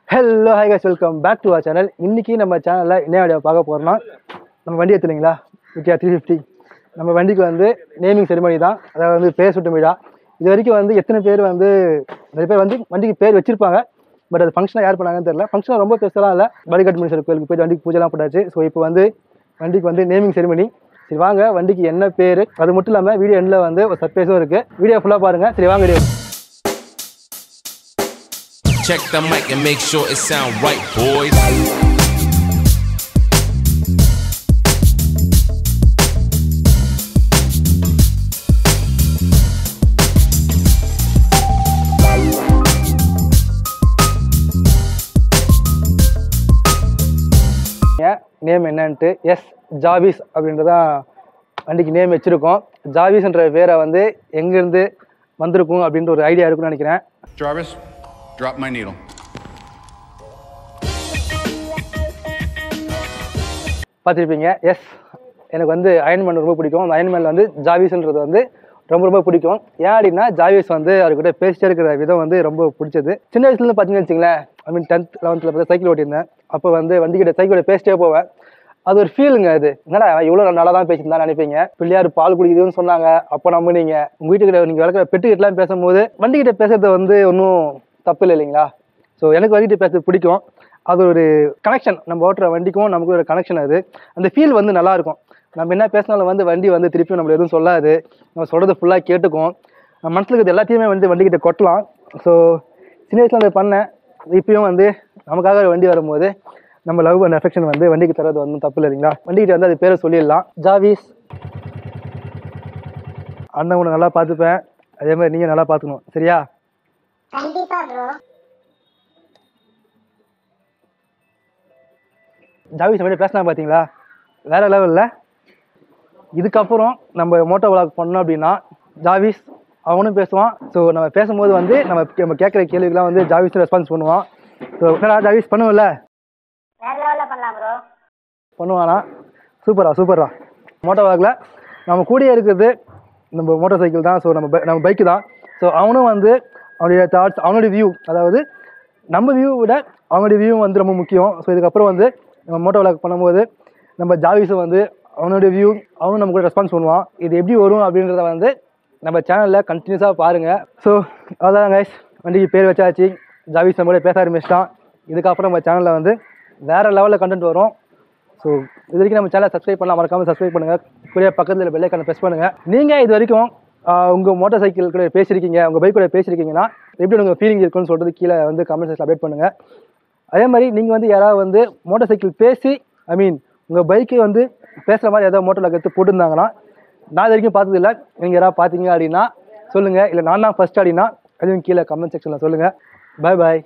Hello hi guys welcome back to our channel இன்னைக்கு நம்ம சேனலில் என்ன வீடியோ பார்க்க போகிறோம்னா நம்ம வண்டி எடுத்துலீங்களா விட்டியா த்ரீ ஃபிஃப்டி நம்ம வண்டிக்கு வந்து நேமிங் செரிமனி தான் அதாவது வந்து பேர் சுட்டு விழா இது வரைக்கும் வந்து எத்தனை பேர் வந்து நிறைய பேர் வந்து வண்டிக்கு பேர் வச்சிருப்பாங்க பட் அது ஃபங்க்ஷனாக யார் பண்ணாங்கன்னு தெரியல ஃபங்க்ஷன் ரொம்ப பெருசெல்லாம் இல்லை பலிகட் மினிஸ்டர் கோயிலுக்கு போய் வண்டிக்கு பூஜைலாம் போட்டாச்சு ஸோ இப்போ வந்து வண்டிக்கு வந்து நேமிங் செரிமனி சரி வாங்க வண்டிக்கு என்ன பேர் அது மட்டும் இல்லாமல் வீடியோ எண்டில் வந்து ஒரு சர்ப்ரைஸும் இருக்குது வீடியோ ஃபுல்லாக பாருங்கள் சரி வாங்க video Check the mic and make sure it sound right, boys. Name என்னன்ட்டு எஸ் ஜாவிஸ் அப்படின்றதான் வண்டிக்கு நேம் வச்சுருக்கோம் ஜாவிஸ்ன்ற பேரை வந்து எங்கேருந்து வந்திருக்கும் அப்படின்ற ஒரு ஐடியா இருக்கும்னு நினைக்கிறேன் Jarvis, drop my needle. பார்த்துருப்பீங்க எஸ் எனக்கு வந்து அயன்மேன் ரொம்ப பிடிக்கும் அந்த அயன்மேனில் வந்து ஜாவிஸ்ன்றது வந்து ரொம்ப ரொம்ப பிடிக்கும் ஏன் அப்படின்னா ஜாவிஸ் வந்து அவர்கிட்ட பேசிட்டே இருக்கிற விதம் வந்து ரொம்ப பிடிச்சது சின்ன வயசுலேருந்து பார்த்தீங்கன்னு வச்சுங்களேன் ஐ மீன் டென்த் லெவன்த்தில் பார்த்து சைக்கிள் ஓட்டியிருந்தேன் அப்போ வந்து வண்டிக்கிட்ட சைக்கிளோட பேசிட்டே போவேன் அது ஒரு ஃபீலுங்க அது என்னடா இவ்வளோ நல்லா தான் பேசியிருந்தா நினைப்பீங்க பிள்ளையார் பால் குடிக்குதுன்னு சொன்னாங்க அப்போ நம்புனீங்க உங்கள் வீட்டுக்கிட்ட நீங்கள் வளர்க்குற பெட்டுக்கிட்டலாம் பேசும்போது வண்டிக்கிட்ட பேசுறது வந்து ஒன்றும் தப்பு இல்லை இல்லைங்களா ஸோ எனக்கு வண்டிகிட்ட பேசுறது பிடிக்கும் அது ஒரு கனெக்ஷன் நம்ம ஓட்டுற வண்டிக்கும் நமக்கு ஒரு கனெக்ஷன் அது அந்த ஃபீல் வந்து நல்லா இருக்கும் நம்ம என்ன பேசினாலும் வந்து வண்டி வந்து திருப்பி நம்மள எதுவும் சொல்லாது நம்ம சொல்கிறது ஃபுல்லாக கேட்டுக்கும் நம்ம மனசுல இருக்கிறது எல்லாத்தையுமே வந்து வண்டிக்கிட்ட கொட்டலாம் ஸோ சின்ன வயசுல அதை பண்ணேன் இப்பயும் வந்து நமக்காக ஒரு வண்டி வரும்போது நம்ம லவ் அண்ட் அஃபெக்ஷன் வந்து வண்டிக்கு தரது வந்து தப்பு இல்லை இல்லைங்களா வண்டிக்கிட்ட வந்து அது பேரை சொல்லிடலாம் ஜாவிஸ் அண்ணன் உன்னை நல்லா பார்த்துப்பேன் அதே மாதிரி நீங்கள் நல்லா பார்த்துக்கணும் சரியா கண்டிப்பா ப்ரோ ஜாவிஸ் மாதிரி பேசினா பார்த்தீங்களா வேற லெவலில் இதுக்கப்புறம் நம்ம மோட்டோ விளாக் பண்ணோம் அப்படின்னா ஜாவிஸ் அவனும் பேசுவான் ஸோ நம்ம பேசும்போது வந்து நம்ம நம்ம கேட்குற கேள்விக்கெல்லாம் வந்து ஜாவிஸ் ரெஸ்பான்ஸ் பண்ணுவான் ஸோ என்னடா ஜாவிஸ் பண்ணுவோம்ல வேற லெவல்ல பண்ணலாம் ப்ரோ பண்ணுவானா சூப்பரா சூப்பரா மோட்டோ விளாக்ல நம்ம கூடயே இருக்கிறது நம்ம மோட்டார் சைக்கிள் தான் ஸோ நம்ம பை- நம்ம பைக்கு தான் ஸோ அவனும் வந்து அவனுடைய தாட்ஸ் அவனுடைய வியூ அதாவது நம்ம வியூ விட அவனுடைய வியூ வந்து ரொம்ப முக்கியம் ஸோ இதுக்கப்புறம் வந்து நம்ம மோட்டோ விளாக் பண்ணும்போது நம்ம ஜாவிஸும் வந்து அவனுடைய வியூ அவனும் நம்ம கூட ரெஸ்பான்ஸ் பண்ணுவான் இது எப்படி வரும் அப்படின்றத வந்து நம்ம சேனலில் கண்டினியூஸாக பாருங்கள் ஸோ அதான் கைஸ் வண்டிக்கு பேர் வச்சாச்சு ஜாவிஸ் நம்ம கூட பேச ஆரம்பிச்சிட்டான் இதுக்கப்புறம் நம்ம சேனலில் வந்து வேறு லெவலில் கண்டென்ட் வரும் ஸோ இது வரைக்கும் நம்ம சேனலை சப்ஸ்கிரைப் பண்ணலாம் மறக்காம சப்ஸ்கிரைப் பண்ணுங்கள் கூடிய பக்கத்தில் பெல்லைக்கான ப்ரெஸ் பண்ணுங்கள் நீங்கள் இது வரைக்கும் உங்கள் மோட்டார் சைக்கிள் கூட பேசியிருக்கீங்க உங்கள் பைக் கூட பேசியிருக்கீங்கன்னா எப்படி உங்கள் ஃபீலிங் இருக்குன்னு சொல்கிறது கீழே வந்து கமெண்ட் செக்ஷன் அப்டேட் பண்ணுங்கள் அதே மாதிரி நீங்கள் வந்து யாராவது வந்து மோட்டார் சைக்கிள் பேசி ஐ மீன் உங்கள் பைக்கு வந்து பேசுகிற மாதிரி ஏதாவது மோட்டரில் எடுத்து போட்டிருந்தாங்கன்னா நான் இது வரைக்கும் பார்த்ததில்ல நீங்கள் யாராவது பார்த்தீங்க அப்படின்னா சொல்லுங்கள் இல்லை நான் தான் ஃபஸ்ட் அப்படின்னா அதுவும் கீழே கமெண்ட் செக்ஷனில் சொல்லுங்கள் பை பாய்